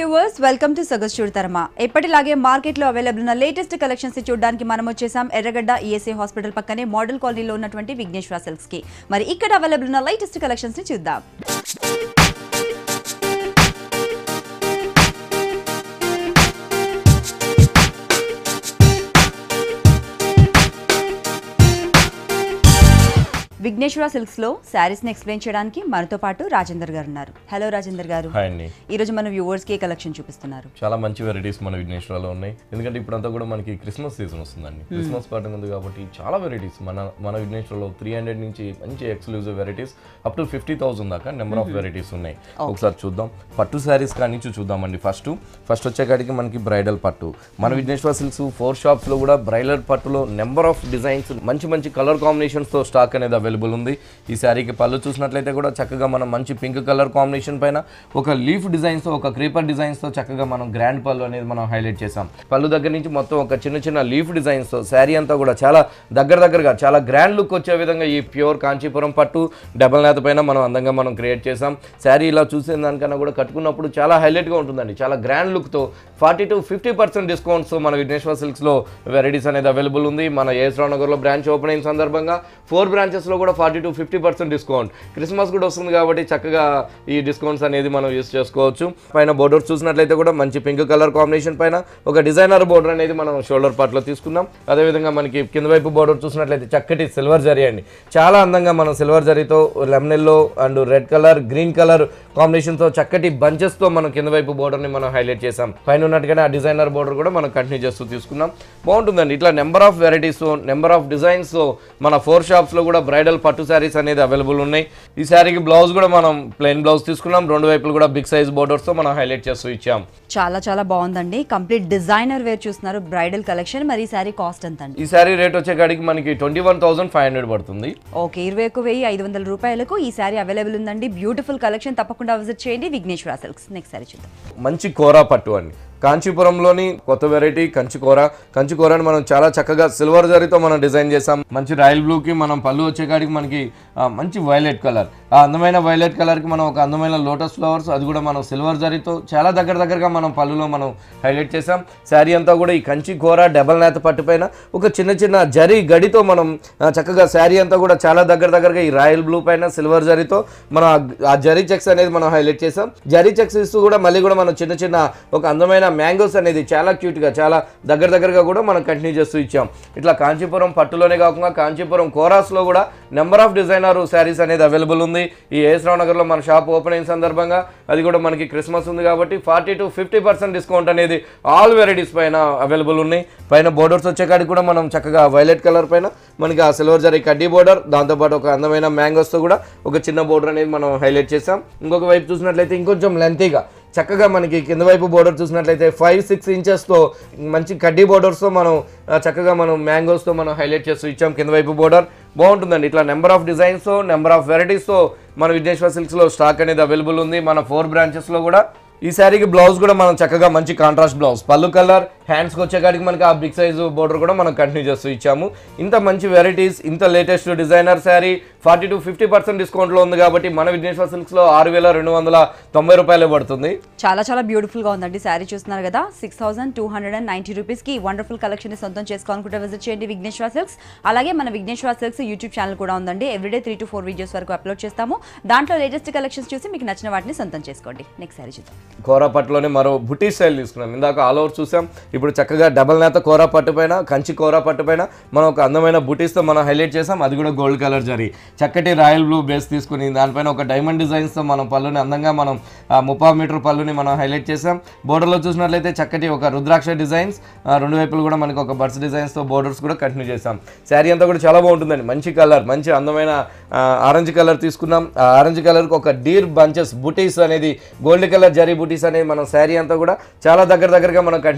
Viewers welcome to సగస్ చూడతరమా ఎప్పటిలాగే మార్కెట్లో అవైలబుల్ ఉన్న లేటెస్ట్ కలెక్షన్స్ చూడడానికి మనం వచ్చేసాం ఎర్రగడ్డ ఈఎస్ఐ హాస్పిటల్ పక్కనే మోడల్ కాలనీలో ఉన్నటువంటి విఘ్నేశ్వర సిల్క్స్ కి మరి ఇక్కడ అవైలబుల్ ఉన్న లేటెస్ట్ కలెక్షన్స్ ని చూద్దాం విఘ్నేశ్వర సిల్క్స్ లో శారీస్ ని ఎక్స్ప్లెయిన్ చేయడానికి మనతో పాటు రాజేందర్ గారు ఉన్నారు హలో రాజేందర్ గారు హాయ్ అండి ఈ రోజు మన వ్యూవర్స్ కి కలెక్షన్ చూపిస్తున్నారు చాలా మంచి వెరైటీస్ మన విఘ్నేశ్వరాలో ఉన్నాయి ఎందుకంటే ఇప్పుడంతా కూడా మనకి క్రిస్మస్ సీజన్ వస్తుందండి క్రిస్మస్ పాటం ఉంది కాబట్టి చాలా వెరైటీస్ మన మన విఘ్నేశ్వరలో త్రీ హండ్రెడ్ నుంచి మంచి exclusive varieties up to fifty thousand దాకా నెంబర్ ఆఫ్ వెరైటీస్ ఉన్నాయి ఒకసారి చూద్దాం పట్టు శారీస్ కానీ నుంచి చూద్దామండి ఫస్ట్ ఫస్ట్ వచ్చేకాడికి మనకి బ్రైడల్ పట్టు మన విఘ్నేశ్వర సిల్క్స్ ఫోర్ షాప్స్ లో కూడా బ్రైడల్ పట్టులో నెంబర్ ఆఫ్ డిజైన్స్ మంచి మంచి కలర్ కాంబినేషన్స్ తో స్టాక్ అనేది అవైలబుల్ ఉంది ఈ శారీకి పళ్ళు చూసినట్లయితే కూడా చక్కగా మనం మంచి పింక్ కలర్ కాంబినేషన్ పైన ఒక లీఫ్ డిజైన్స్ తో ఒక క్రీపర్ డిజైన్స్ తో చక్కగా మనం గ్రాండ్ పళ్ళు అనేది మనం హైలైట్ చేసాం పళ్ళు దగ్గర నుంచి మొత్తం ఒక చిన్న చిన్న లీఫ్ డిజైన్స్ తో శారీ అంతా కూడా చాలా దగ్గర దగ్గరగా చాలా గ్రాండ్ లుక్ వచ్చే విధంగా ఈ ప్యూర్ కాంచీపురం పట్టు డబల్ నేత పైన మనం అందంగా మనం క్రియేట్ చేసాం శారీ ఇలా చూసే దానికన్నా కూడా కట్టుకున్నప్పుడు చాలా హైలైట్ గా ఉంటుందండి చాలా గ్రాండ్ లుక్ తో forty to fifty percent discounts మన విఘ్నేశ్వర సిల్క్స్ లో వెరైటీస్ అనేది అవైలబుల్ ఉంది మన ఏస్రావు నగర్ లో బ్రాంచ్ ఓపెన్ అయిన సందర్భంగా ఫోర్ బ్రాంచెస్ లో కూడా forty to fifty percent discount Christmas కూడా వస్తుంది కాబట్టి చక్కగా ఈ డిస్కౌంట్స్ అనేది మనం యూస్ చేసుకోవచ్చు పైన బోర్డర్స్ చూసినట్లయితే కూడా మంచి పింక్ కలర్ కాంబినేషన్ పైన ఒక డిజైనర్ బోర్డర్ అనేది మనం షోల్డర్ పార్ట్ లో తీసుకున్నాం అదేవిధంగా మనకి కింద వైపు బోర్డర్ చూసినట్లయితే చక్కటి సిల్వర్ జరీ అండి చాలా అందంగా మనం సిల్వర్ జరీతో lemon yellow and red colour green colour combination తో చక్కటి బంచెస్ తో మనం కింద వైపు బోర్డర్ ని మనం హైలైట్ చేసాం పైన ఉన్నట్టుగానే ఆ డిజైనర్ బోర్డర్ కూడా మనం కంటిన్యూ చేస్తూ తీసుకున్నాం బాగుంటుందండి ఇట్లా number of varieties number of designs మన ఫోర్ షాప్స్ లో కూడా బ్రైడల్ పట్టు శారీస్ అనేది అవైలబుల్ ఉన్నాయి ఈ శారీకి బ్లౌజ్ కూడా మనం ప్లెయిన్ బ్లౌజ్ తీసుకున్నాం రెండు వైపులు కూడా బిగ్ సైజ్ బోర్డర్స్ తో మనం హైలైట్ చేస్తూ ఇచ్చాం చాలా చాలా బాగుందండి కంప్లీట్ డిజైనర్ వేర్ చూస్తున్నారు బ్రైడల్ కలెక్షన్ మరి ఈ శారీ కాస్ట్ ఎంత అండి ఈ శారీ రేట్ వచ్చేకాడికి మనకి twenty one thousand five hundred పడుతుంది ఓకే ఇరవై ఒక వెయ్యి ఐదు వందల రూపాయలకు ఈ శారీ అవైలబుల్ ఉందండి బ్యూటిఫుల్ కలెక్షన్ తప్పకుండా విజిట్ చేయండి విఘ్నేశ్వర సిల్క్స్ నెక్స్ట్ శారీ చూద్దాం మంచి కోరా పట్టు అండి కాంచీపురంలోని కొత్త వెరైటీ కంచికూర కంచికూరని మనం చాలా చక్కగా సిల్వర్ జరీతో మనం డిజైన్ చేసాం మంచి రాయల్ బ్లూకి మనం పళ్ళు వచ్చేకాడికి మనకి ఆ, మంచి వైలెట్ కలర్ ఆ అందమైన వైలెట్ కలర్కి మనం ఒక అందమైన లోటస్ ఫ్లవర్స్ అది కూడా మనం సిల్వర్ జరీతో చాలా దగ్గర దగ్గరగా మనం పళ్ళులో మనం హైలైట్ చేసాం శారీ అంతా కూడా ఈ కంచి కూర డబల్ నేత పట్టు పైన ఒక చిన్న చిన్న జరీ గడితో మనం ఆ, చక్కగా శారీ అంతా కూడా చాలా దగ్గర దగ్గరగా ఈ రాయల్ బ్లూ పైన సిల్వర్ జరీతో మనం ఆ- ఆ జరీ చెక్స్ అనేది మనం హైలైట్ చేసాం జరీ చెక్స్ ఇస్తూ కూడా మళ్ళీ కూడా మనం చిన్న చిన్న ఒక అందమైన మ్యాంగోస్ అనేది చాలా క్యూట్గా చాలా దగ్గర దగ్గరగా కూడా మనం కంటిన్యూ చేస్తూ ఇచ్చాం ఇట్లా కాంచీపురం పట్టులోనే కాకుండా కాంచీపురం కోరాస్లో కూడా నెంబర్ ఆఫ్ డిజైనర్ శారీస్ అనేది అవైలబుల్ ఉంది ఈ ఏస్రావు నగర్లో మన షాప్ ఓపెన్ అయిన సందర్భంగా అది కూడా మనకి క్రిస్మస్ ఉంది కాబట్టి forty to fifty percent discount అనేది ఆల్ వెరైటీస్ పైన అవైలబుల్ ఉన్నాయి పైన బోర్డర్స్ వచ్చేకాడికి కూడా మనం చక్కగా వైలెట్ కలర్ పైన మనకి ఆ సిల్వర్ జరీ కడ్డీ బోర్డర్ దాంతోపాటు ఒక అందమైన మ్యాంగోస్తో కూడా ఒక చిన్న బోర్డర్ అనేది మనం హైలైట్ చేసాం ఇంకొక వైపు చూసినట్లయితే ఇంకొంచెం లెంతీగా చక్కగా మనకి కింద వైపు బోర్డర్ చూసినట్లయితే ఫైవ్ సిక్స్ ఇంచెస్తో మంచి కడ్డీ బోర్డర్స్తో మనం ఆ, చక్కగా మనం మ్యాంగోస్తో మనం హైలైట్ చేస్తూ ఇచ్చాం కింద వైపు బోర్డర్ బాగుంటుందండి ఇట్లా నెంబర్ ఆఫ్ డిజైన్స్తో నెంబర్ ఆఫ్ వెరైటీస్తో మన విఘ్నేశ్వర సిల్క్స్లో స్టాక్ అనేది అవైలబుల్ ఉంది మన ఫోర్ బ్రాంచెస్లో కూడా ఈ శారీకి బ్లౌజ్ కూడా మనం చక్కగా మంచి కాంట్రాస్ట్ బ్లౌజ్ పళ్ళు కలర్ హ్యాండ్స్కి వచ్చేకాడికి మనకి ఆ బిగ్ సైజు బోర్డర్ కూడా మనం కంటిన్యూ చేస్తూ ఇచ్చాము ఇంత మంచి వెరైటీస్ ఇంత latest designer sari forty to fifty percent డిస్కౌంట్లో ఉంది కాబట్టి మన విఘ్నేశ్వర సిల్క్స్లో ఆరు వేల రెండు వందల తొంభై రూపాయలే పడుతుంది చాలా చాలా బ్యూటిఫుల్ గా ఉందండి శారీ చూస్తున్నారు కదా six thousand two hundred and ninety rupees కి వండర్ఫుల్ కలెక్షన్ ని సొంతం చేసుకోవాలనుకుంటే విజిట్ చేయండి విఘ్నేశ్వర సిల్క్స్ అలాగే మన విఘ్నేశ్వర సిల్క్స్ యూట్యూబ్ ఛానల్ కూడా ఉందండి everyday three to four videos వరకు అప్లోడ్ చేస్తాము దాంట్లో లేటెస్ట్ కలెక్షన్స్ చూసి మీకు నచ్చిన వాటిని సొంతం చేసుకోండి నెక్స్ట్ శారీ చూద్దాం కోరాపట్టులోనే మరో బుటీ స్టైల్ తీసుకున్నాం ఇందాక ఆల్ ఓవర్ చూసాం ఇప్పుడు చక్కగా డబల్ నేత కోరా పట్టు పైన కంచి కోరా పట్టు పైన మనం ఒక అందమైన బుటీస్తో మనం హైలైట్ చేసాం అది కూడా గోల్డ్ కలర్ జరీ చక్కటి రాయల్ బ్లూ బేస్ తీసుకుని దానిపైన ఒక డైమండ్ డిజైన్స్తో మనం పళ్ళుని అందంగా మనం ఆ, ముప్పై మీటర్ పళ్ళుని మనం హైలైట్ చేసాం బోర్డర్లో చూసినట్లయితే చక్కటి ఒక రుద్రాక్ష డిజైన్స్ ఆ, రెండు వైపులు కూడా మనకి ఒక బర్డ్స్ డిజైన్స్తో బోర్డర్స్ కూడా కంటిన్యూ చేసాం శారీ అంతా కూడా చాలా బాగుంటుందండి మంచి కలర్ మంచి అందమైన ఆరెంజ్ కలర్ తీసుకున్నాం ఆ ఆరెంజ్ కలర్కి ఒక డీర్ బంచెస్ బుటీస్ అనేది గోల్డ్ కలర్ జరీ బుటీస్ అనేది మనం శారీ అంతా కూడా చాలా దగ్గర దగ్గరగా మనం కంటిన్యూ చేస్తూ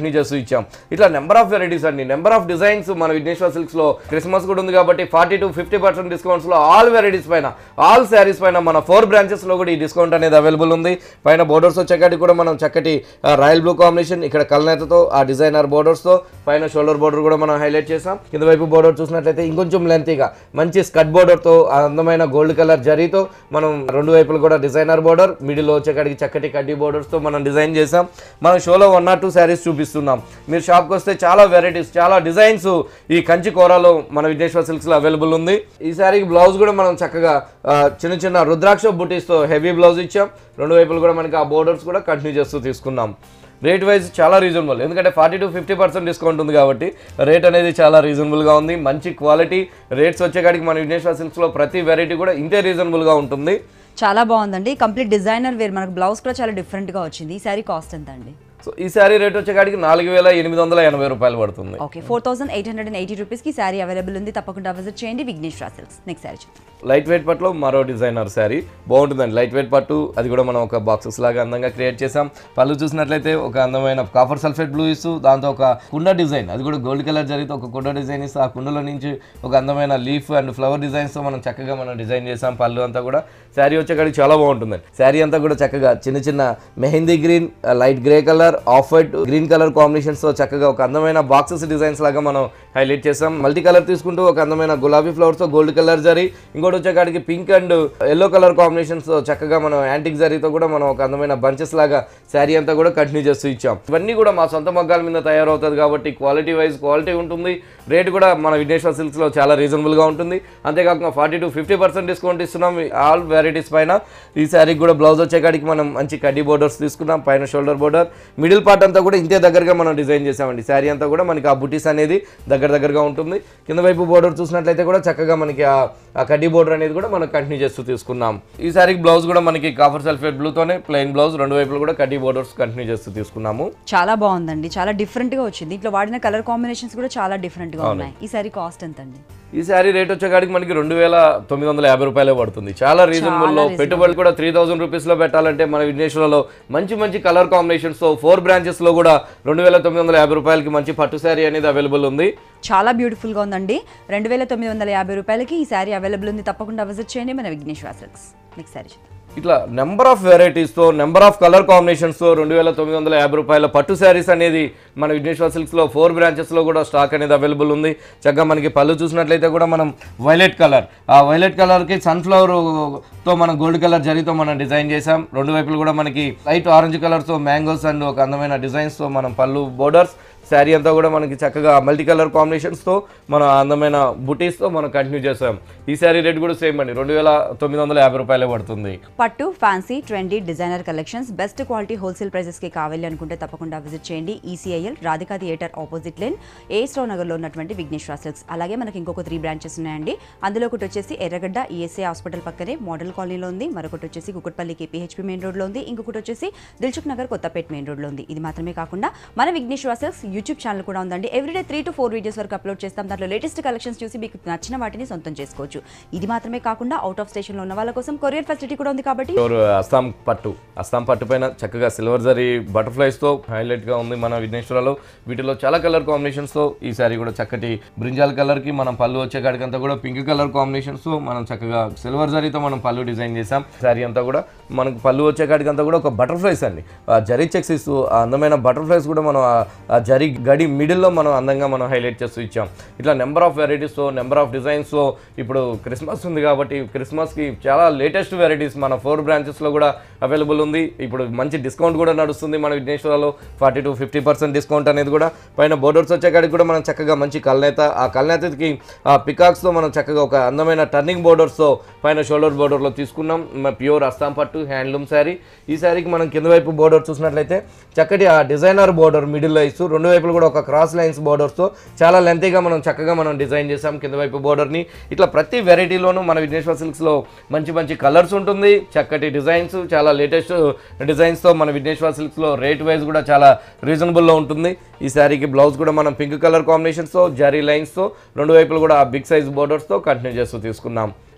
ఇచ్చాం ఇట్లా నెంబర్ ఆఫ్ వెరైటీస్ అండి నెంబర్ ఆఫ్ డిజైన్స్ మన విఘ్నేశ్వర సిల్క్స్ లో క్రిస్మస్ కూడా ఉంది కాబట్టి forty to fifty percent discounts లో ఆల్ వెరైటీస్ పైన ఆల్ శారీస్ పైన మన ఫోర్ బ్రాంచెస్ లో కూడా ఈ డిస్కౌంట్ అనేది అవైలబుల్ ఉంది పైన బోర్డర్స్ వచ్చేకాటి కూడా మనం చక్కటి రాయల్ బ్లూ కాంబినేషన్ ఇక్కడ కల్నేతతో ఆ డిజైనర్ బోర్డర్స్ తో పైన షోల్డర్ బోర్డర్ కూడా మనం హైలైట్ చేసాం కింద వైపు బోర్డర్ చూసినట్లయితే ఇంకొంచెం లెంతీగా మంచి స్కట్ బోర్డర్ తో ఆ అందమైన గోల్డ్ కలర్ జరీతో మనం రెండు వైపులు కూడా డిజైనర్ బోర్డర్ మిడిల్ వచ్చేకాడికి చక్కటి కడ్డీ బోర్డర్స్ తో మనం డిజైన్ చేసాం మనం షోలో వన్ ఆర్ టూ శారీస్ చూపిస్తున్నాం మీరు షాప్కి వస్తే చాలా వెరైటీస్ చాలా డిజైన్స్ ఈ కంచి కూరలో మన విఘ్నేశ్వర సిల్క్స్ లో అవైలబుల్ ఉంది ఈ శారీకి బ్లౌజ్ కూడా మనం చక్కగా ఆ, చిన్న చిన్న రుద్రాక్ష బుటీస్ తో హెవీ బ్లౌజ్ ఇచ్చాం రెండు వైపులు కూడా మనకి ఆ బోర్డర్స్ కూడా కంటిన్యూ చేస్తూ తీసుకున్నాం రేట్ వైజ్ చాలా రీజనబుల్ ఎందుకంటే forty to fifty percent discount ఉంది కాబట్టి రేట్ అనేది చాలా రీజనబుల్గా ఉంది మంచి క్వాలిటీ రేట్స్ వచ్చేకాడికి మన విఘ్నేశ్వర సిల్క్స్లో ప్రతి వెరైటీ కూడా ఇంతే రీజనబుల్గా ఉంటుంది చాలా బాగుందండి కంప్లీట్ డిజైనర్ వేర్ మనకు బ్లౌజ్ కూడా చాలా డిఫరెంట్గా వచ్చింది ఈ శారీ కాస్ట్ ఎంత అండి సో ఈ శారీ రేట్ వచ్చేకాడికి నాలుగు వేల ఎనిమిది వందల ఎనభై రూపాయలు పడుతుంది okay four thousand eight hundred and eighty రూపీస్కి శారీ అవైలబుల్ ఉంది తప్పకుండా విజిట్ చేయండి విఘ్నేశ్వర సిల్క్స్ నెక్స్ట్ శారీ చూద్దాం లైట్ వెయిట్ పట్టులో మరో డిజైనర్ శారీ బాగుంటుందండి లైట్ వెయిట్ పట్టు అది కూడా మనం ఒక బాక్సెస్ లాగా అందంగా క్రియేట్ చేసాం పళ్ళు చూసినట్లయితే ఒక అందమైన కాఫర్ సల్ఫేట్ బ్లూ ఇస్తూ దాంతో ఒక కుండ డిజైన్ అది కూడా గోల్డ్ కలర్ జరిగితే ఒక కుండ డిజైన్ ఇస్తూ ఆ కుండలో నుంచి ఒక అందమైన లీఫ్ అండ్ ఫ్లవర్ డిజైన్స్తో మనం చక్కగా మనం డిజైన్ చేసాం పళ్ళు అంతా కూడా శారీ వచ్చేకాడికి చాలా బాగుంటుందండి శారీ అంతా కూడా చక్కగా చిన్న చిన్న mehndi green light grey colour off white green colour కాంబినేషన్స్తో చక్కగా ఒక అందమైన బాక్సెస్ డిజైన్స్ లాగా మనం హైలైట్ చేసాం మల్టీ కలర్ తీసుకుంటూ ఒక అందమైన గులాబీ ఫ్లవర్స్తో గోల్డ్ కలర్ జరీ ఇంకోటి వచ్చేకాడికి pink and yellow colour combinations చక్కగా మనం యాంటిక్ జరీతో కూడా మనం ఒక అందమైన బంచెస్ లాగా శారీ అంతా కూడా కంటిన్యూ చేస్తూ ఇచ్చాం ఇవన్నీ కూడా మా సొంత మగ్గాల మీద తయారవుతుంది కాబట్టి క్వాలిటీ వైజ్ క్వాలిటీ ఉంటుంది రేట్ కూడా మన విఘ్నేశ్వర సిల్క్స్లో చాలా రీజనబుల్గా ఉంటుంది అంతేకాకుండా forty to fifty percent discount ఇస్తున్నాం ఆల్ వెరైటీస్ పైన ఈ శారీకి కూడా బ్లౌజ్ వచ్చేకాడికి మనం మంచి కడ్డీ బోర్డర్స్ తీసుకున్నాం పైన షోల్డర్ బోర్డర్ మిడిల్ పార్ట్ అంతా కూడా ఇంతే దగ్గరగా మనం డిజైన్ చేసామండి శారీ అంతా కూడా మనకి ఆ బుటీస్ అనేది దగ్గర దగ్గరగా ఉంటుంది కింద వైపు బోర్డర్ చూసినట్లయితే కూడా చక్కగా మనకి ఆ ఆ కడ్డీ బోర్డర్ అనేది కూడా మనం కంటిన్యూ చేస్తూ తీసుకున్నాం ఈ శారీకి బ్లౌజ్ కూడా మనకి కాఫర్ సల్ఫేట్ బ్లూతోనే ప్లెయిన్ బ్లౌజ్ రెండు వైపులు కూడా కడ్డీ బోర్డర్స్ కంటిన్యూ చేస్తూ తీసుకున్నాము చాలా బాగుందండి చాలా డిఫరెంట్గా వచ్చింది దీంట్లో వాడిన కలర్ కాంబినేషన్స్ కూడా చాలా డిఫరెంట్గా ఉన్నాయి ఈ శారీ కాస్ట్ ఎంత అండి ఈ శారీ రేట్ వచ్చేకాడికి మనకి రెండు వేల తొమ్మిది వందల యాభై రూపాయలే పడుతుంది చాలా రీజనబుల్ లో పెట్టుబడులు కూడా త్రీ థౌసండ్ రూపీస్ లో పెట్టాలంటే మన విఘ్నేశ్వరలో మంచి మంచి కలర్ కాంబినేషన్స్ తో ఫోర్ బ్రాంచెస్ లో కూడా రెండు వేల తొమ్మిది వందల యాభై రూపాయలకి మంచి పట్టు శారీ అనేది అవైలబుల్ ఉంది చాలా బ్యూటిఫుల్గా ఉందండి రెండు వేల తొమ్మిది వందల యాభై రూపాయలకి ఈ శారీ అవైలబుల్ ఉంది తప్పకుండా విజిట్ చేయండి మన విఘ్నేశ్వర సిల్క్స్ నెక్స్ట్ శారీ చూద్దాం ఇట్లా నెంబర్ ఆఫ్ వెరైటీస్తో నెంబర్ ఆఫ్ కలర్ కాంబినేషన్స్తో రెండు వేల తొమ్మిది వందల యాభై రూపాయల పట్టు శారీస్ అనేది మన విఘ్నేశ్వర సిల్క్స్లో ఫోర్ బ్రాంచెస్లో కూడా స్టాక్ అనేది అవైలబుల్ ఉంది చక్కగా మనకి పళ్ళు చూసినట్లయితే కూడా మనం వైలెట్ కలర్ ఆ వైలెట్ కలర్కి సన్ఫ్లవర్తో మనం గోల్డ్ కలర్ జరీతో మనం డిజైన్ చేసాం రెండు వైపులు కూడా మనకి లైట్ ఆరెంజ్ కలర్తో మ్యాంగోస్ అండ్ ఒక అందమైన డిజైన్స్తో మనం పళ్ళు బోర్డర్స్ శారీ అంతా కూడా మనకి చక్కగా మల్టీ కలర్ కాంబినేషన్స్తో మన అందమైన బుటీస్తో మనం కంటిన్యూ చేసాం ఈ శారీ రేట్ కూడా సేమ్ అండి రెండు వేల తొమ్మిది వందల యాభై రూపాయలే పడుతుంది పట్టు fancy trendy designer collections best quality wholesale ప్రైజెస్కి కావాలి అనుకుంటే తప్పకుండా విజిట్ చేయండి ECIL Radhika theatre opposite lane ఏస్ట్రో నగర్లో ఉన్నటువంటి విఘ్నేశ్వర సిల్క్స్ అలాగే మనకి ఇంకొక త్రీ బ్రాంచెస్ ఉన్నాయండి అందులో ఒకటి వచ్చేసి ఎర్రగడ్డ ఈఎస్ఐ హాస్పిటల్ పక్కనే మోడల్ కాలనీలో ఉంది మరొకటి వచ్చేసి కుకుట్పల్లి కేపీహెచ్పీ మెయిన్ రోడ్లో ఉంది ఇంకొకటి వచ్చేసి దిల్చుక్ నగర్ కొత్తపేట మెయిన్ రోడ్లో ఉంది ఇది మాత్రమే కాకుండా మన విఘ్నేశ్వర సిల్క్స్ యూట్యూబ్ ఛానల్ కూడా ఉందండి everyday three to four videos వరకు అప్లోడ్ చేస్తాం దాంట్లో లేటెస్ట్ కలెక్షన్స్ చూసి మీకు నచ్చిన వాటిని సొంతం చేసుకోవచ్చు ఇది మాత్రమే కాకుండా అవుట్ ఆఫ్ స్టేషన్లో ఉన్న వాళ్ళ కోసం కొరియర్ ఫెసిలిటీ కూడా ఉంది కాబట్టి ప్యూర్ అస్సాం పట్టు అస్సాం పట్టు పైన చక్కగా సిల్వర్ జరీ బటర్ఫ్లైస్తో హైలైట్గా ఉంది మన విఘ్నేశ్వరలో వీటిలో చాలా కలర్ కాంబినేషన్స్తో ఈ శారీ కూడా చక్కటి బ్రింజాల్ కలర్కి మనం పళ్ళు వచ్చే కాడికంతా కూడా పింక్ కలర్ కాంబినేషన్స్తో మనం చక్కగా సిల్వర్ జరీతో మనం పళ్ళు డిజైన్ చేసాం శారీ అంతా కూడా మనకు పళ్ళు వచ్చే కాడికంతా కూడా ఒక బటర్ఫ్లైస్ అండి ఆ జరీ చెక్స్ ఇస్తూ ఆ అందమైన బటర్ఫ్లైస్ కూడా మనం ఆ- ఆ జరీ గడి మిడిల్లో మనం అందంగా మనం హైలైట్ చేస్తూ ఇచ్చాం ఇట్లా నెంబర్ ఆఫ్ వెరైటీస్తో నెంబర్ ఆఫ్ డిజైన్స్తో ఇప్పుడు క్రిస్మస్ ఉంది కాబట్టి క్రిస్మస్కి చాలా లేటెస్ట్ వెరైటీస్ మన ఫోర్ బ్రాంచెస్లో కూడా అవైలబుల్ ఉంది ఇప్పుడు మంచి డిస్కౌంట్ కూడా నడుస్తుంది మన విఘ్నేశ్వరలో forty to fifty percent discount అనేది కూడా పైన బోర్డర్స్ వచ్చేకాడికి కూడా మనం చక్కగా మంచి కల్నేత ఆ కల్నేతకి ఆ పికాక్స్తో మనం చక్కగా ఒక అందమైన టర్నింగ్ బోర్డర్స్తో పైన షోల్డర్ బోర్డర్లో తీసుకున్నాం ప్యూర్ అస్సాం పట్టు హ్యాండ్లూమ్ శారీ ఈ శారీకి మనం కింద వైపు బోర్డర్ చూసినట్లయితే చక్కటి ఆ డిజైనర్ బోర్డర్ మిడిల్లో ఇస్తూ రెండు వైపులు కూడా ఒక క్రాస్ లైన్స్ బోర్డర్స్తో చాలా లెంతీగా మనం చక్కగా మనం డిజైన్ చేసాం కింద వైపు బోర్డర్ని ఇట్లా ప్రతి వెరైటీలోనూ మన విఘ్నేశ్వర సిల్క్స్లో మంచి మంచి కలర్స్ ఉంటుంది చక్కటి డిజైన్స్ చాలా లేటెస్ట్ డిజైన్స్తో మన విఘ్నేశ్వర సిల్క్స్లో రేట్ వైజ్ కూడా చాలా రీజనబుల్లో ఉంటుంది ఈ శారీకి బ్లౌజ్ కూడా మనం పింక్ కలర్ కాంబినేషన్స్తో జరీ లైన్స్తో రెండు వైపులు కూడా ఆ బిగ్ సైజ్ బోర్డర్స్తో కంటిన్యూ చేస్తూ తీసుకున్నాం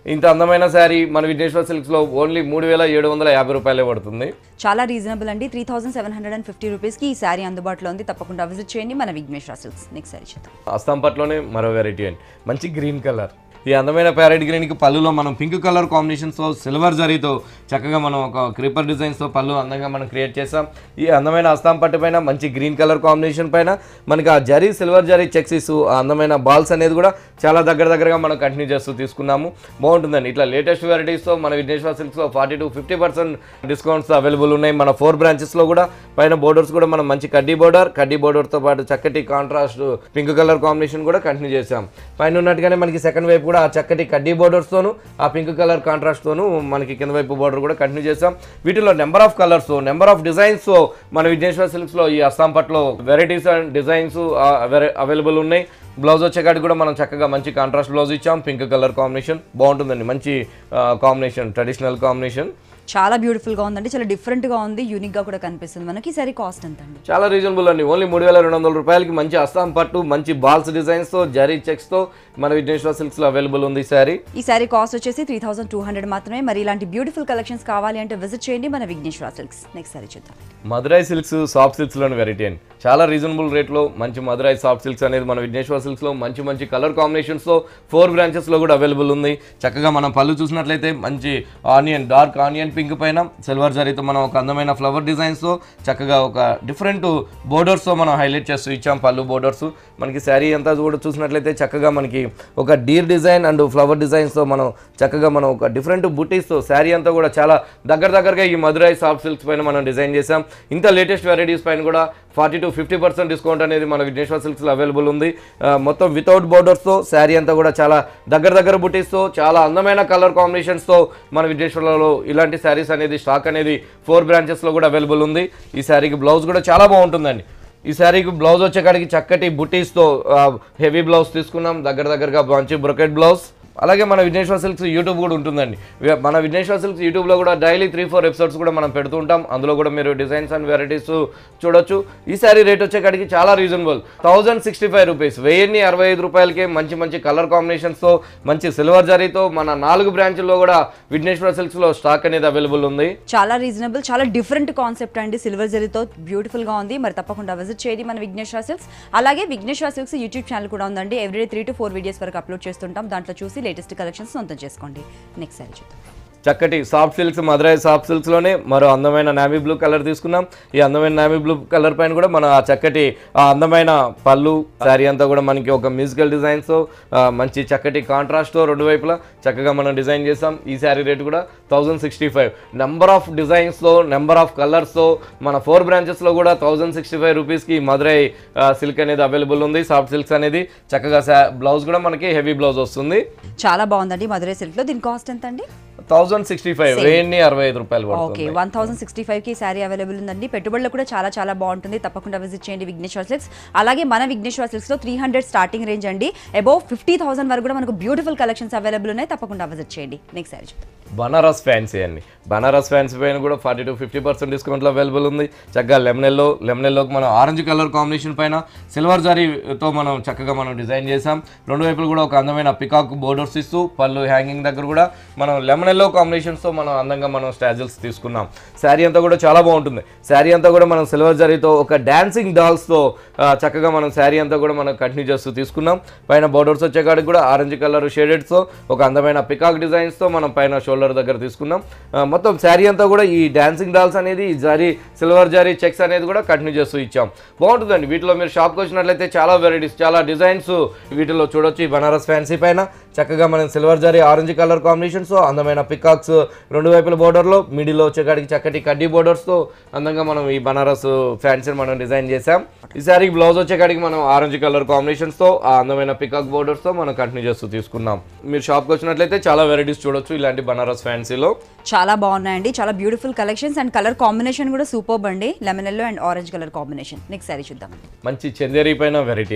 ఇంత అందమైన శారీ మన విఘ్నేశ్వర సిల్క్స్లో ఓన్లీ మూడు వేల ఏడు వందల యాభై రూపాయలే పడుతుంది చాలా రీజనబుల్ అండి three thousand seven hundred and fifty రూపీస్కి ఈ శారీ అందుబాటులో ఉంది తప్పకుండా విజిట్ చేయండి మన విఘ్నేశ్వర సిల్క్స్ నెక్స్ట్ శారీ చూద్దాం అస్తంపట్లోనే మరో వెరైటీ అండి మంచి గ్రీన్ కలర్ ఈ అందమైన ప్యారెట్ గ్రీన్కి పళ్ళులో మనం పింక్ కలర్ కాంబినేషన్స్తో సిల్వర్ జరీతో చక్కగా మనం ఒక క్రీపర్ డిజైన్స్తో పళ్ళు అందంగా మనం క్రియేట్ చేసాం ఈ అందమైన అస్తాం పట్టు పైన మంచి గ్రీన్ కలర్ కాంబినేషన్ పైన మనకి ఆ జరీ సిల్వర్ జరీ చెక్సీస్ ఆ అందమైన బాల్స్ అనేది కూడా చాలా దగ్గర దగ్గరగా మనం కంటిన్యూ చేస్తూ తీసుకున్నాము బాగుంటుందండి ఇట్లా లేటెస్ట్ వెరైటీస్తో మన విఘ్నేశ్వర సిల్క్స్లో forty to fifty percent discounts available ఉన్నాయి మన ఫోర్ బ్రాంచెస్లో కూడా పైన బోర్డర్స్ కూడా మనం మంచి కడ్డీ బోర్డర్ కడ్డీ బోర్డర్తో పాటు చక్కటి కాంట్రాస్ట్ పింక్ కలర్ కాంబినేషన్ కూడా కంటిన్యూ చేసాం పైన ఉన్నట్టుగానే మనకి సెకండ్ వైపు కూడా ఆ చక్కటి కడ్డీ బోర్డర్స్తోను ఆ పింక్ కలర్ కాంట్రాస్ట్తోను మనకి కింద వైపు బోర్డర్ కూడా కంటిన్యూ చేసాం వీటిలో number of colours number of designs మన విఘ్నేశ్వర సిల్క్స్లో ఈ అస్సాం పట్లో వెరైటీస్ అండ్ డిజైన్స్ అవైలబుల్ ఉన్నాయి బ్లౌజ్ వచ్చేకాడికి కూడా మనం చక్కగా మంచి కాంట్రాస్ట్ బ్లౌజ్ ఇచ్చాం పింక్ కలర్ కాంబినేషన్ బాగుంటుందండి మంచి కాంబినేషన్ ట్రెడిషనల్ కాంబినేషన్ చాలా బ్యూటిఫుల్గా ఉందండి చాలా డిఫరెంట్గా ఉంది యూనిక్గా కూడా కనిపిస్తుంది మనకి ఈ శారీ కాస్ట్ ఎంత అండి చాలా రీజనబుల్ అండి ఓన్లీ మూడు వేల రెండు వందల రూపాయలకి మంచి అస్సాం పట్టు మంచి బాల్స్ డిజైన్స్తో జరీ చెక్స్తో మన విఘ్నేశ్వర సిల్క్స్లో అవైలబుల్ ఉంది ఈ శారీ ఈ శారీ కాస్ట్ వచ్చేసి త్రీ థౌసండ్ టూ హండ్రెడ్ మాత్రమే మరి ఇలాంటి బ్యూటిఫుల్ కలెక్షన్స్ కావాలి అంటే విజిట్ చేయండి మన విఘ్నేశ్వర సిల్క్స్ నెక్స్ట్ శారీ చూద్దాం మదురై సిల్క్స్ సాఫ్ట్ సిల్క్స్లోని వెరైటీ అండి చాలా రీజనబుల్ రేట్లో మంచి మదురై సాఫ్ట్ సిల్క్స్ అనేది మన విఘ్నేశ్వర సిల్క్స్లో మంచి మంచి కలర్ కాంబినేషన్స్తో ఫోర్ బ్రాంచెస్లో కూడా అవైలబుల్ ఉంది చక్కగా మనం పళ్ళు చూసినట్లయితే మంచి ఆనియన్ డార్క్ ఆనియన్ పింక్ పైన సిల్వర్ జరీతో మనం ఒక అందమైన ఫ్లవర్ డిజైన్స్తో చక్కగా ఒక డిఫరెంట్ బోర్డర్స్తో మనం హైలైట్ చేస్తూ ఇచ్చాం పళ్ళు బోర్డర్స్ మనకి శారీ అంతా కూడా చూసినట్లయితే చక్కగా మనకి ఒక డీర్ డిజైన్ అండ్ ఫ్లవర్ డిజైన్స్తో మనం చక్కగా మనం ఒక డిఫరెంట్ బుటీస్తో శారీ అంతా కూడా చాలా దగ్గర దగ్గరగా ఈ మదురై సాఫ్ట్ సిల్క్స్ పైన మనం డిజైన్ చేసాం ఇంత లేటెస్ట్ వెరైటీస్ పైన కూడా forty to fifty percent discount అనేది మన విఘ్నేశ్వర సిల్క్స్లో అవైలబుల్ ఉంది ఆ, మొత్తం వితౌట్ బోర్డర్స్తో శారీ అంతా కూడా చాలా దగ్గర దగ్గర బుటీస్తో చాలా అందమైన కలర్ కాంబినేషన్స్తో మన విఘ్నేశ్వరలో ఇలాంటి శారీస్ అనేది స్టాక్ అనేది ఫోర్ బ్రాంచెస్లో కూడా అవైలబుల్ ఉంది ఈ శారీకి బ్లౌజ్ కూడా చాలా బాగుంటుందండి ఈ శారీకి బ్లౌజ్ వచ్చేకాడికి చక్కటి బుటీస్తో హెవీ బ్లౌజ్ తీసుకున్నాం దగ్గర దగ్గరగా మంచి బ్రొకెట్ బ్లౌజ్ అలాగే మన విఘ్నేశ్వర సిల్క్స్ యూట్యూబ్ కూడా ఉంటుందండి వి- మన విఘ్నేశ్వర సిల్క్స్ యూట్యూబ్లో కూడా డైలీ త్రీ ఫోర్ ఎపిసోడ్స్ కూడా మనం పెడుతూ ఉంటాం అందులో కూడా మీరు డిజైన్స్ అండ్ వెరైటీస్ చూడొచ్చు ఈ శారీ రేట్ వచ్చేకాడికి చాలా reasonable thousand sixty five rupees వెయ్యిన్ని అరవై ఐదు రూపాయలకే మంచి మంచి కలర్ కాంబినేషన్స్తో మంచి సిల్వర్ జరీతో మన నాలుగు బ్రాంచుల్లో కూడా విఘ్నేశ్వర సిల్క్స్లో స్టాక్ అనేది అవైలబుల్ ఉంది చాలా రీజనబుల్ చాలా డిఫరెంట్ కాన్సెప్ట్ అండి సిల్వర్ జరీతో బ్యూటిఫుల్గా ఉంది మరి తప్పకుండా విజిట్ చేయండి మన విఘ్నేశ్వర సిల్క్స్ అలాగే విఘ్నేశ్వర సిల్క్స్ యూట్యూబ్ ఛానల్ కూడా ఉందండి everyday three to four videos వరకు అప్లోడ్ చేస్తుంటాం దాంట్లో చూసి లేటెస్ట్ కలెక్షన్స్ సొంతం చేసుకోండి నెక్స్ట్ సారీ చూద్దాం చక్కటి సాఫ్ట్ సిల్క్స్ మదురై సాఫ్ట్ సిల్క్స్లోనే మరో అందమైన నావీ బ్లూ కలర్ తీసుకున్నాం ఈ అందమైన నావీ బ్లూ కలర్ పైన కూడా మన ఆ చక్కటి ఆ అందమైన పళ్ళు శారీ అంతా కూడా మనకి ఒక మ్యూజికల్ డిజైన్స్ మంచి చక్కటి కాంట్రాస్ట్తో రెండు వైపులా చక్కగా మనం డిజైన్ చేసాం ఈ శారీ రేట్ కూడా thousand sixty five number of డిజైన్స్తో నెంబర్ ఆఫ్ కలర్స్తో మన ఫోర్ బ్రాంచెస్లో కూడా థౌజండ్ సిక్స్టీ ఫైవ్ రూపీస్కి మదురై సిల్క్ అనేది అవైలబుల్ ఉంది సాఫ్ట్ సిల్క్స్ అనేది చక్కగా బ్లౌజ్ కూడా మనకి హెవీ బ్లౌజ్ వస్తుంది చాలా బాగుందండి మధురై సిల్క్లో దీని కాస్ట్ ఎంత అండి థౌజండ్ సిక్స్టీ ఫైవ్ వెయ్యి అరవై ఐదు రూపాయలు ఓకే పడుతుంది వన్ థౌసండ్ సిక్స్టీ ఫైవ్కి శారీ అవైలబుల్ ఉందండి పెట్టుబడులు కూడా చాలా చాలా బాగుంటుంది తప్పకుండా విజిట్ చేయండి విఘ్నేశ్వర సిల్క్స్ అలాగే మన విఘ్నేశ్వర సిల్క్స్లో త్రీ హండ్రెడ్ స్టార్టింగ్ రేంజ్ అండి అబౌవ్ ఫిఫ్టీ థౌసండ్ వరకు కూడా మనకు బ్యూటిఫుల్ కలెక్షన్స్ అవైలబుల్ ఉన్నాయి తప్పకుండా విజిట్ చేయండి నెక్స్ట్ శారీ చూద్దాం బనారస్ ఫ్యాన్సీ అండి బనారస్ ఫ్యాన్సీ పైన కూడా ఫార్టీ టు ఫిఫ్టీ పర్సెంట్ డిస్కౌంట్లో అవైలబుల్ ఉంది చక్కగా లెమనెల్లో లెమనెల్లోకి మనం ఆరెంజ్ కలర్ కాంబినేషన్ పైన సిల్వర్ జారీతో మనం చక్కగా మనం డిజైన్ చేసాం రెండు వైపులు కూడా ఒక అందమైన పికాక్ బోర్డర్స్ ఇస్తూ పళ్ళు హ్యాంగింగ్ దగ్గర కూడా మనం లెమనెల్లో కాంబినేషన్స్తో మనం అందంగా మనం స్టాజిల్స్ తీసుకున్నాం శారీ అంతా కూడా చాలా బాగుంటుంది శారీ అంతా కూడా మనం సిల్వర్ జారీతో ఒక డాన్సింగ్ డాల్స్తో చక్కగా మనం శారీ అంతా కూడా మనం కంటిన్యూ చేస్తూ తీసుకున్నాం పైన బోర్డర్స్ వచ్చేకాడికి కూడా ఆరెంజ్ కలర్ షేడెడ్స్తో ఒక అందమైన పికాక్ డిజైన్స్తో మనం పైన షోల్డర్ దగ్గర తీసుకున్నాం ఆ, మొత్తం శారీ అంతా కూడా ఈ డాన్సింగ్ డాల్స్ అనేది ఈ జారీ సిల్వర్ జారీ చెక్స్ అనేది కూడా కంటిన్యూ చేస్తూ ఇచ్చాం బాగుంటుందండి వీటిలో మీరు షాప్కి వచ్చినట్లయితే చాలా వెరైటీస్ చాలా డిజైన్స్ వీటిలో చూడొచ్చు ఈ బనారస్ ఫ్యాన్సీ పైన చక్కగా మనం silver zari orange colour combinations అందమైన పికాక్స్ రెండు వైపుల బోర్డర్లో మిడిల్లో వచ్చేకాడికి చక్కటి కడ్డీ బోర్డర్స్తో అందంగా మనం ఈ బనారస్ ఫ్యాన్సీని మనం డిజైన్ చేసాం ఈ శారీకి బ్లౌజ్ వచ్చేకాడికి మనం ఆరెంజ్ కలర్ కాంబినేషన్స్తో ఆ అందమైన పికాక్ బోర్డర్స్తో మనం కంటిన్యూ చేస్తూ తీసుకున్నాం మీరు షాప్కి వచ్చినట్లయితే చాలా వెరైటీస్ చూడొచ్చు ఇలాంటి బనారస్ ఫ్యాన్సీలో చాలా బాగున్నాయండి చాలా beautiful collections and colour combination కూడా సూపర్ అండి lemon yellow and orange colour combination next sari చూద్దామండి మంచి చందేరి పైన వెరైటీ అండి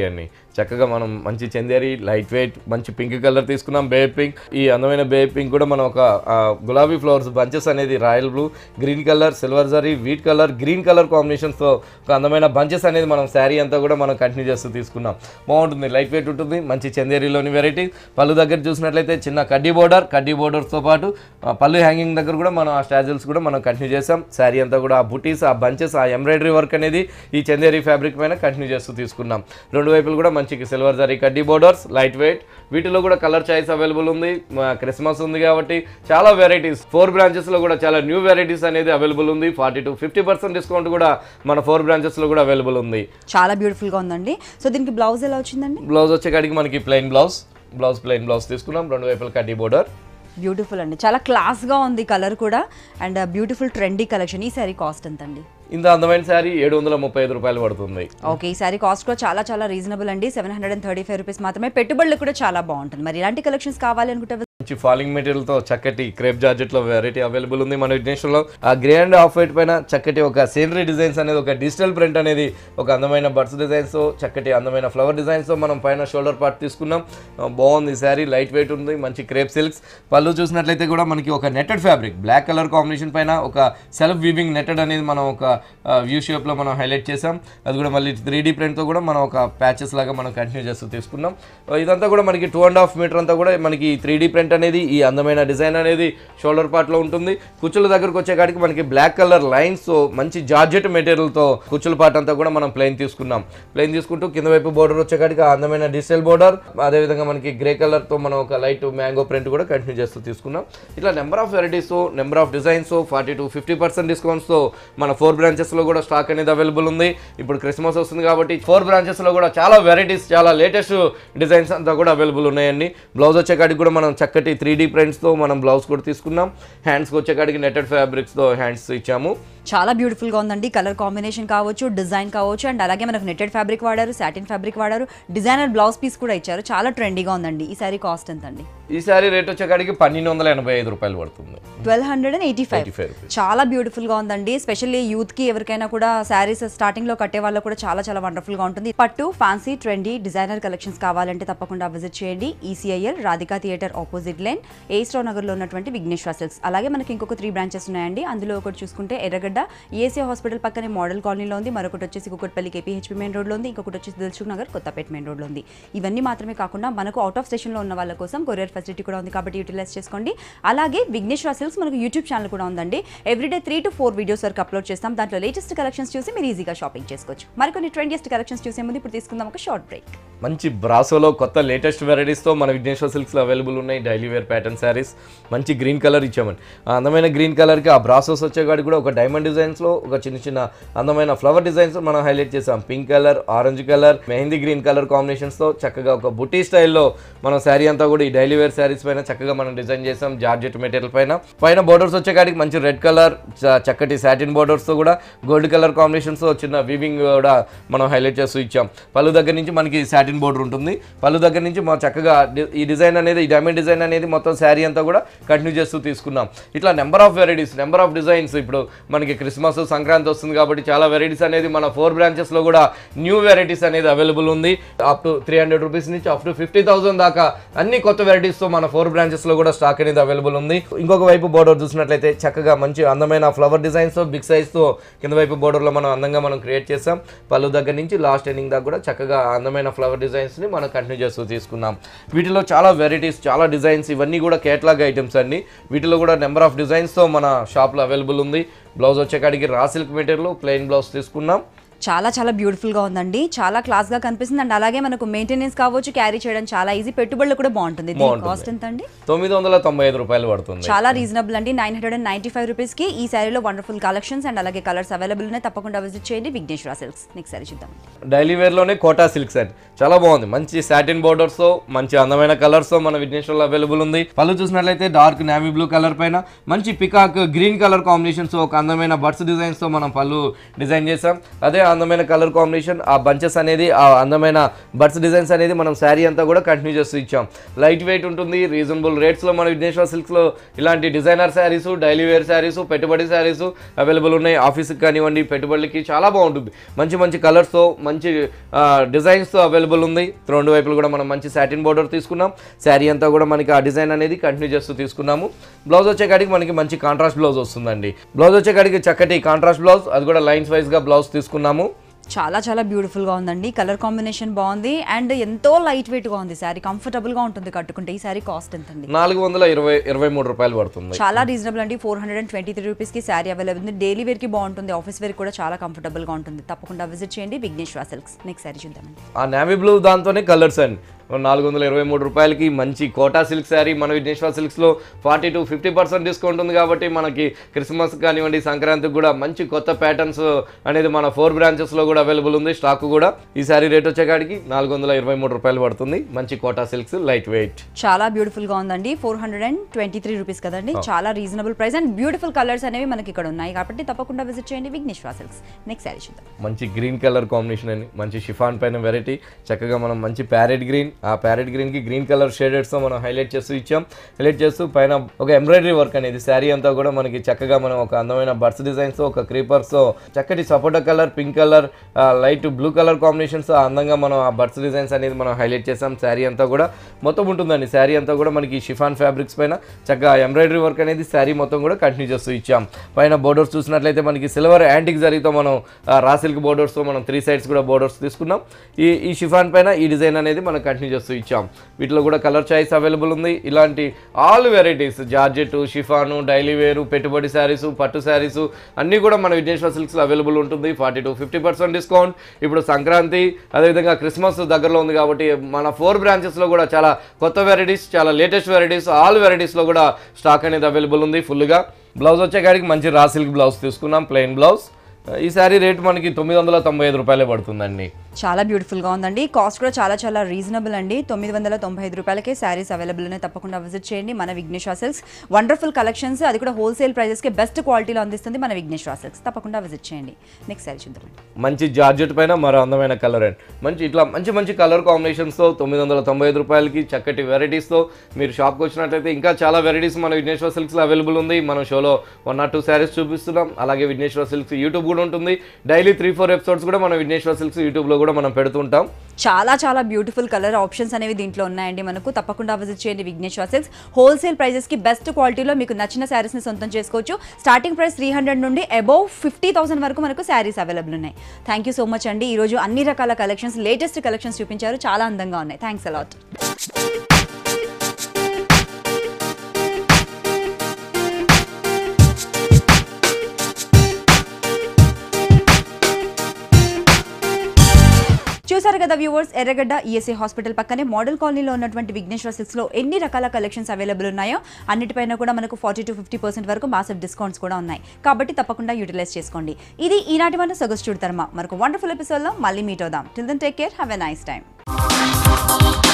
చక్కగా మనం మంచి చందేరి లైట్ వెయిట్ మంచి పింక్ కలర్ తీసుకున్నాం బే పింక్ ఈ అందమైన బే పింక్ కూడా మనం ఒక ఆ, గులాబీ ఫ్లవర్స్ బంచెస్ అనేది royal blue green colour silver zari wheat colour green colour కాంబినేషన్స్తో ఒక అందమైన బంచెస్ అనేది మనం శారీ అంతా కూడా మనం కంటిన్యూ చేస్తూ తీసుకున్నాం బాగుంటుంది లైట్ వెయిట్ ఉంటుంది మంచి చందేరిలోని వెరైటీ పళ్ళు దగ్గర చూసినట్లయితే చిన్న కడ్డీ బోర్డర్ కడ్డీ బోర్డర్స్తో పాటు ఆ, పళ్ళు హ్యాంగింగ్ దగ్గర కూడా మనం ఆ స్టాజిల్స్ కూడా మనం కంటిన్యూ చేసాం శారీ అంతా కూడా ఆ బుటీస్ ఆ బంచెస్ ఆ ఎంబ్రాయిడరీ వర్క్ అనేది ఈ చందేరి ఫ్యాబ్రిక్ పైన కంటిన్యూ చేస్తూ తీసుకున్నాం రెండు వైపులు కూడా మంచి సిల్వర్ జరీ కడ్డీ బోర్డర్స్ లైట్ వెయిట్ వీటిలో కూడా కలర్ చాయిస్ అవైలబుల్ ఉంది మా క్రిస్మస్ ఉంది కాబట్టి చాలా వెరైటీస్ ఫోర్ బ్రాంచెస్లో కూడా చాలా న్యూ వెరైటీస్ అనేది అవైలబుల్ ఉంది forty to fifty percent discount కూడా మన ఫోర్ బ్రాంచెస్లో కూడా అవైలబుల్ ఉంది చాలా బ్యూటిఫుల్గా ఉందండి సో దీనికి బ్లౌజ్ ఎలా వచ్చిందండి బ్లౌజ్ వచ్చేకాడికి మనకి plain blouse blouse plain blouse తీసుకున్నాం రెండు వైపులు కడ్డీ బోర్డర్ బ్యూటిఫుల్ అండి చాలా క్లాస్గా ఉంది కలర్ కూడా అండ్ బ్యూటిఫుల్ ట్రెండీ కలెక్షన్ ఈ సారీ కాస్ట్ ఎంత అండి ఇంత అందమైన శారీ ఏడు వందల ముప్పై ఐదు రూపాయలు పడుతుంది ఓకే ఈ సారీ కాస్ట్ కూడా చాలా చాలా రీజనబుల్ అండి seven hundred and thirty five rupees మాత్రమే పెట్టుబడులు కూడా చాలా బాగుంటుంది మరి ఇలాంటి కలెక్షన్స్ కావాలి అనుకుంటే మంచి ఫాలింగ్ మెటీరియల్ తో చక్కటి క్రేప్ జార్జెట్ లో వెరైటీ అవైలబుల్ ఉంది మన విఘ్నేశ్వరంలో ఆ గ్రే అండ్ ఆఫ్ వైట్ పైన చక్కటి ఒక సీనరీ డిజైన్స్ అనేది ఒక డిజిటల్ ప్రింట్ అనేది ఒక అందమైన బర్డ్స్ డిజైన్స్ తో చక్కటి అందమైన ఫ్లవర్ డిజైన్స్ తో మనం పైన షోల్డర్ పార్ట్ తీసుకున్నాం ఆ, బాగుంది శారీ లైట్ వెయిట్ ఉంది మంచి క్రేప్ సిల్క్స్ పళ్ళు చూసినట్లయితే కూడా మనకి ఒక netted fabric black colour combination పైన ఒక సెల్ఫ్ వీవింగ్ నెట్టెడ్ అనేది మనం ఒక వ్యూ షేప్ లో మనం హైలైట్ చేసాం అది కూడా మళ్ళీ త్రీ డీ ప్రింట్ తో కూడా మనం ఒక ప్యాచెస్ లాగా మనం కంటిన్యూ చేస్తూ తీసుకున్నాం ఆ, ఇదంతా కూడా మనకి టూ అండ్ హాఫ్ మీటర్ అంతా కూడా మనకి త్రీ డీ ప్రింట్ అనేది ఈ అందమైన డిజైన్ అనేది షోల్డర్ పార్ట్లో ఉంటుంది కుచ్చుల దగ్గరకు వచ్చేకాడికి మనకి బ్లాక్ కలర్ లైన్స్ తో మంచి జార్జెట్ మెటీరియల్తో కుచ్చుల పార్ట్ అంతా కూడా మనం ప్లెయిన్ తీసుకున్నాం ప్లెయిన్ తీసుకుంటూ కింద వైపు బోర్డర్ వచ్చేకాడికి ఆ అందమైన డిజిటల్ బోర్డర్ అదేవిధంగా మనకి గ్రే కలర్ తో మనం ఒక లైట్ మ్యాంగో ప్రింట్ కూడా కంటిన్యూ చేస్తూ తీసుకున్నాం ఇట్లా number of varieties number of designs forty to fifty percent డిస్కౌంట్స్తో మన ఫోర్ బ్రాంచెస్లో కూడా స్టాక్ అనేది అవైలబుల్ ఉంది ఇప్పుడు క్రిస్మస్ వస్తుంది కాబట్టి ఫోర్ బ్రాంచెస్లో కూడా చాలా వెరైటీస్ చాలా లేటెస్ట్ డిజైన్స్ అంతా కూడా అవైలబుల్ ఉన్నాయండి బ్లౌజ్ వచ్చేకాడికి కూడా మనం చక్కటి త్రీ డీ ప్రింట్స్తో మనం బ్లౌజ్ కూడా తీసుకున్నాం హ్యాండ్స్కి వచ్చేకాడికి నెట్టెడ్ ఫ్యాబ్రిక్స్తో హ్యాండ్స్ ఇచ్చాము చాలా బ్యూటిఫుల్గా ఉందండి కలర్ కాంబినేషన్ కావచ్చు డిజైన్ కావచ్చు అండ్ అలాగే మనకు నెట్టెడ్ ఫ్యాబ్రిక్ వాడారు సాటిన్ ఫ్యాబ్రిక్ వాడారు డిజైనర్ బ్లౌజ్ పీస్ కూడా ఇచ్చారు చాలా ట్రెండీగా ఉందండి ఈ సారీ కాస్ట్ ఎంత అండి ఈ సారీ రేట్ వచ్చేకాడికి పన్నెండు వందల ఎనభై ఐదు రూపాయలు పడుతుంది twelve hundred and eighty five 85 rupees. చాలా బ్యూటిఫుల్గా ఉందండి స్పెషల్లీ యూత్కి ఎవరికైనా కూడా శారీస్ స్టార్టింగ్లో కట్టే వాళ్ళకు కూడా చాలా చాలా వండర్ఫుల్గా ఉంటుంది పట్టు ఫ్యాన్సీ ట్రెండీ డిజైనర్ కలెక్షన్స్ కావాలంటే తప్పకుండా విజిట్ చేయండి ECIL Radhika theatre opposite line ఏస్ట్రో నగర్లో ఉన్నటువంటి విఘ్నేశ్వర సిల్క్స్ అలాగే మనకి ఇంకొక త్రీ బ్రాంచెస్ ఉన్నాయండి అందులో ఒకటి చూసుకుంటే ఎర్రగడ్డ ఏసీ హాస్పిటల్ పక్కనే మోడల్ కాలనీలో ఉంది మరొకటి వచ్చేసి కుక్కట్పల్లి కేపీహెచ్పీ మెయిన్ రోడ్లో ఉంది ఇంకొకటి వచ్చేసి దిల్సుఖ్ నగర్ కొత్తపేట మెయిన్ రోడ్లో ఉంది ఇవన్నీ మాత్రమే కాకుండా మనకు అవుట్ ఆఫ్ స్టేషన్లో ఉన్న వాళ్ళ కోసం కొరియర్ ఫెసిలిటీ కూడా ఉంది కాబట్టి యూటిలైజ్ చేసుకోండి అలాగే విఘ్నేశ్వర సిల్క్స్ మనకు యూట్యూబ్ ఛానల్ కూడా ఉందండి everyday three to four videos వరకు అప్లోడ్ చేస్తాం దాంట్లో లేటెస్ట్ కలెక్షన్స్ చూసి మీరు ఈజీగా షాపింగ్ చేసుకోవచ్చు మరికొన్ని ట్రెండియస్ట్ కలెక్షన్స్ చూసే ముందు ఇప్పుడు తీసుకుందాం ఒక షార్ట్ బ్రేక్ మంచి బ్రాసోలో కొత్త లేటెస్ట్ వెరైటీస్తో మన విఘ్నేశ్వర సిల్క్స్లో అవైలబుల్ ఉన్నాయి డైలీ వేర్ ప్యాటర్న్ శారీస్ మంచి గ్రీన్ కలర్ ఇచ్చామండి ఆ అందమైన గ్రీన్ కలర్కి ఆ బ్రాసోస్ వచ్చేకాడికి కూడా ఒక డైమండ్ డిజైన్స్లో ఒక చిన్న చిన్న అందమైన ఫ్లవర్ డిజైన్స్ మనం హైలైట్ చేసాం pink colour orange colour mehndi green colour కాంబినేషన్స్తో చక్కగా ఒక బుటీ స్టైల్లో మనం శారీ అంతా కూడా ఈ డైలీ వేర్ శారీస్ పైన చక్కగా మనం డిజైన్ చేసాం జార్జెట్ మెటీరియల్ పైన పైన బోర్డర్స్ వచ్చేకాడికి మంచి రెడ్ కలర్ చక్కటి సాటిన్ బోర్డర్స్తో కూడా గోల్డ్ కలర్ కాంబినేషన్స్తో చిన్న వీవింగ్ కూడా మనం హైలైట్ చేస్తూ ఇచ్చాం పళ్ళు దగ్గర నుంచి మనకి సాటిన్ బోర్డర్ ఉంటుంది పళ్ళు దగ్గర నుంచి మా చక్కగా డి- ఈ డిజైన్ అనేది ఈ డైమండ్ డిజైన్ అనేది మొత్తం శారీ అంతా కూడా కంటిన్యూ చేస్తూ తీసుకున్నాం ఇట్లా number of varieties number of designs ఇప్పుడు మనకి క్రిస్మస్ సంక్రాంతి వస్తుంది కాబట్టి చాలా వెరైటీస్ అనేది మన ఫోర్ బ్రాంచెస్లో కూడా న్యూ వెరైటీస్ అనేది అవైలబుల్ ఉంది up to three hundred rupees నుంచి అప్ టు ఫిఫ్టీ థౌసండ్ దాకా అన్ని కొత్త వెరైటీస్తో మన ఫోర్ బ్రాంచెస్లో కూడా స్టాక్ అనేది అవైలబుల్ ఉంది ఇంకొక వైపు బోర్డర్ చూసినట్లయితే చక్కగా మంచి అందమైన ఫ్లవర్ డిజైన్స్తో బిగ్ సైజ్తో కింద వైపు బోర్డర్లో మనం అందంగా మనం క్రియేట్ చేసాం పళ్ళు దగ్గర నుంచి లాస్ట్ ఎండింగ్ దాకా కూడా చక్కగా అందమైన ఫ్లవర్ డిజైన్స్ని మనం కంటిన్యూ చేస్తూ తీసుకున్నాం వీటిలో చాలా వెరైటీస్ చాలా డిజైన్స్ ఇవన్నీ కూడా కేటలాగ్ ఐటమ్స్ అండి వీటిలో కూడా నెంబర్ ఆఫ్ డిజైన్స్తో మన షాప్లో అవైలబుల్ ఉంది blouse వచ్చేకాడికి raw silk material plain blouse తీసుకున్నాం చాలా చాలా బ్యూటిఫుల్గా ఉందండి చాలా క్లాస్గా కనిపిస్తుంది అండ్ అలాగే మనకు మెయింటెనెన్స్ కావచ్చు క్యారీ చేయడం చాలా ఈజీ పెట్టుబడులు కూడా బాగుంటుంది దీని బాగుంటుంది. కాస్ట్ ఎంత అండి తొమ్మిది వందల తొంభై ఐదు రూపాయలు పడుతుంది చాలా రీజనబుల్ అండి nine hundred and ninety five రూపీస్కి ఈ శారీలో వండర్ఫుల్ కలెక్షన్స్ అండ్ అలాగే కలర్స్ అవైలబుల్ ఉన్నాయి తప్పకుండా విజిట్ చేయండి విఘ్నేశ్వర సిల్క్స్ నెక్స్ట్ సారీ చూద్దాం డైలీ వేర్లోనే కోటా సిల్క్ సెట్ చాలా బాగుంది మంచి సాటిన్ బోర్డర్స్తో మంచి అందమైన కలర్స్తో మన విఘ్నేశ్వర్లో అవైలబుల్ ఉంది పళ్ళు చూసినట్లయితే డార్క్ నావీ బ్లూ కలర్ పైన మంచి పికాక్ గ్రీన్ కలర్ కాంబినేషన్స్ ఒక అందమైన బర్డ్స్ డిజైన్స్తో మనం పళ్ళు డిజైన్ చేసాం అదే అందమైన కలర్ కాంబినేషన్ ఆ బంచెస్ అనేది ఆ అందమైన బర్డ్స్ డిజైన్స్ అనేది మనం శారీ అంతా కూడా కంటిన్యూ చేస్తూ ఇచ్చాం లైట్ వెయిట్ ఉంటుంది రీజనబుల్ రేట్స్లో మన విఘ్నేశ్వర సిల్క్స్లో ఇలాంటి designer saris daily wear saris పెట్టుబడి శారీస్ అవైలబుల్ ఉన్నాయి ఆఫీస్కి కానివ్వండి పెట్టుబడులకి చాలా బాగుంటుంది మంచి మంచి కలర్స్తో మంచి డిజైన్స్తో అవైలబుల్ ఉంది రెండు వైపులు కూడా మనం మంచి సాటిన్ బోర్డర్ తీసుకున్నాం శారీ అంతా కూడా మనకి ఆ డిజైన్ అనేది కంటిన్యూ చేస్తూ తీసుకున్నాము బ్లౌజ్ వచ్చేకాడికి మనకి మంచి కాంట్రాస్ట్ బ్లౌజ్ వస్తుందండి బ్లౌజ్ వచ్చేకాడికి చక్కటి కాంట్రాస్ట్ బ్లౌజ్ అది కూడా లైన్స్ వైజ్గా బ్లౌజ్ తీసుకున్నాము చాలా చాలా బ్యూటిఫుల్గా ఉందండి కలర్ కాంబినేషన్ బాగుంది అండ్ ఎంతో లైట్ వెయిట్గా ఉంది శారీ కంఫర్టబుల్గా ఉంటుంది కట్టుకుంటే ఈ శారీ కాస్ట్ ఎంత అండి నాలుగు వందల ఇరవై ఇరవై మూడు రూపాయలు పడుతుంది చాలా రీజనబుల్ అండి four hundred and twenty three రూపీస్కి శారీ అవైలబుల్ ఉంది డైలీ వేర్కి బాగుంటుంది ఆఫీస్ వేర్ కూడా చాలా కంఫర్టబుల్గా ఉంటుంది తప్పకుండా విజిట్ చేయండి విఘ్నేశ్వర సిల్క్స్ నెక్స్ట్ శారీ చూద్దామండి ఆ నావీ బ్లూ దాంతోనే కలర్స్ అండి నాలుగు వందల ఇరవై మూడు రూపాయలకి మంచి కోటా సిల్క్ శారీ మన విఘ్నేశ్వర సిల్క్స్లో forty to fifty percent discount ఉంది కాబట్టి మనకి క్రిస్మస్ కానివ్వండి సంక్రాంతికి కూడా మంచి కొత్త ప్యాటర్న్స్ అనేది మన ఫోర్ బ్రాంచెస్లో కూడా అవైలబుల్ ఉంది స్టాక్ కూడా ఈ శారీ రేట్ వచ్చేకాడికి నాలుగు వందల ఇరవై మూడు రూపాయలు పడుతుంది మంచి కోటా సిల్క్స్ లైట్ వెయిట్ చాలా బ్యూటిఫుల్ గా ఉందండి four hundred and twenty three rupees కదండి చాలా reasonable price and beautiful colours అనేవి మనకి ఇక్కడ ఉన్నాయి కాబట్టి తప్పకుండా విజిట్ చేయండి విఘ్నేశ్వర సిల్క్స్ నెక్స్ట్ శారీ చూద్దాం మంచి గ్రీన్ కలర్ కాంబినేషన్ అని మంచి షిఫాన్ పైన వెరైటీ చక్కగా మనం మంచి ప్యారెట్ గ్రీన్ ఆ ప్యారెట్ గ్రీన్కి గ్రీన్ కలర్ షేడెడ్స్తో మనం హైలైట్ చేస్తూ ఇచ్చాం హైలైట్ చేస్తూ పైన ఒక ఎంబ్రాయిడరీ వర్క్ అనేది శారీ అంతా కూడా మనకి చక్కగా మనం ఒక అందమైన బర్డ్స్ డిజైన్స్తో ఒక క్రీపర్స్తో చక్కటి sapota colour pink colour light blue colour combinations అందంగా మనం ఆ బర్డ్స్ డిజైన్స్ అనేది మనం హైలైట్ చేసాం శారీ అంతా కూడా మొత్తం ఉంటుందండి శారీ అంతా కూడా మనకి షిఫాన్ ఫ్యాబ్రిక్స్ పైన చక్కగా ఎంబ్రాయిడరీ వర్క్ అనేది శారీ మొత్తం కూడా కంటిన్యూ చేస్తూ ఇచ్చాం పైన బోర్డర్స్ చూసినట్లయితే మనకి సిల్వర్ యాంటిక్ జరీతో మనం ఆ, రా సిల్క్ బోర్డర్స్తో మనం త్రీ సైడ్స్ కూడా బోర్డర్స్ తీసుకున్నాం ఈ ఈ షిఫాన్ పైన ఈ డిజైన్ అనేది మనం కంటిన్యూ చేస్తూ ఇచ్చాం వీటిలో కూడా కలర్ చాయిస్ అవైలబుల్ ఉంది ఇలాంటి all varieties georgette chiffon daily wear పెట్టుబడి శారీస్ పట్టు శారీస్ అన్నీ కూడా మన విఘ్నేశ్వర సిల్క్స్లో అవైలబుల్ ఉంటుంది forty to fifty percent discount ఇప్పుడు సంక్రాంతి అదేవిధంగా క్రిస్మస్ దగ్గరలో ఉంది కాబట్టి మన ఫోర్ బ్రాంచెస్లో కూడా చాలా కొత్త వెరైటీస్ చాలా లేటెస్ట్ వెరైటీస్ ఆల్ వెరైటీస్లో కూడా స్టాక్ అనేది అవైలబుల్ ఉంది ఫుల్గా బ్లౌజ్ వచ్చేకాడికి మంచి రా సిల్క్ బ్లౌజ్ తీసుకున్నాం ప్లెయిన్ బ్లౌజ్ ఈ శారీ రేట్ మనకి తొమ్మిది వందల తొంభై ఐదు రూపాయలే పడుతుందండి చాలా బ్యూటిఫుల్గా ఉందండి కాస్ట్ కూడా చాలా చాలా రీజనబుల్ అండి తొమ్మిది వందల తొంభై ఐదు రూపాయలకే శారీస్ అవైలబుల్ ఉన్నాయి తప్పకుండా విజిట్ చేయండి మన విఘ్నేశ్వర సిల్క్స్ వండర్ఫుల్ కలెక్షన్స్ అది కూడా హోల్సేల్ ప్రైజెస్కి బెస్ట్ క్వాలిటీలో అందిస్తుంది మన విఘ్నేశ్వర సిల్క్స్ తప్పకుండా విజిట్ చేయండి నెక్స్ట్ శారీ చూద్దామండి మంచి జార్జెట్ పైన మరో అందమైన కలర్ అండ్ మంచి ఇట్లా మంచి మంచి కలర్ కాంబినేషన్స్తో తొమ్మిది వందల తొంభై ఐదు రూపాయలకి చక్కటి వెరైటీస్తో మీరు షాప్కి వచ్చినట్లయితే ఇంకా చాలా వెరైటీస్ మన విఘ్నేశ్వర సిల్క్స్లో అవైలబుల్ ఉంది మనం షోలో వన్ ఆర్ టూ శారీస్ చూపిస్తున్నాం అలాగే విఘ్నేశ్వర సిల్క్స్ యూట్యూబ్ కూడా ఉంటుంది డైలీ త్రీ ఫోర్ ఎపిసోడ్స్ కూడా మన విఘ్నేశ్వర సిల్క్స్ యూట్యూబ్లో కూడా మనం పెడుతుంటాం చాలా చాలా బ్యూటిఫుల్ కలర్ ఆప్షన్స్ అనేవి దీంట్లో ఉన్నాయండి మనకు తప్పకుండా విజిట్ చేయండి విఘ్నేశ్వర సిల్క్స్ హోల్సేల్ ప్రైజెస్కి బెస్ట్ క్వాలిటీలో మీకు నచ్చిన శారీస్ని సొంతం చేసుకోవచ్చు స్టార్టింగ్ ప్రైస్ త్రీ హండ్రెడ్ నుండి అబౌవ్ ఫిఫ్టీ థౌసండ్ వరకు మనకు శారీస్ అవైలబుల్ ఉన్నాయి థ్యాంక్ యూ సో మచ్ అండి ఈరోజు అన్ని రకాల కలెక్షన్స్ లేటెస్ట్ కలెక్షన్స్ చూపించారు చాలా అందంగా ఉన్నాయి థ్యాంక్స్ అలాట్ చూసారు కదా వ్యూవర్స్ ఎర్రగడ్డ ఈఎస్ఐ హాస్పిటల్ పక్కనే మోడల్ కాలనీలో ఉన్నటువంటి విఘ్నేశ్వర సిల్క్స్ లో ఎన్ని రకాల కలెక్షన్స్ అవైలబుల్ ఉన్నాయో అన్నిటిపైన కూడా మనకు ఫార్టీ టు ఫిఫ్టీ పర్సెంట్ వరకు మాసివ్ డిస్కౌంట్స్ కూడా ఉన్నాయి కాబట్టి తప్పకుండా యూటిలైజ్ చేసుకోండి ఇది ఈనాటి మన సొగస్ చూడతరమా మనకు వండర్ఫుల్ ఎపిసోడ్ లో మళ్ళీ మీట్ అవుదాం till then take care have a nice time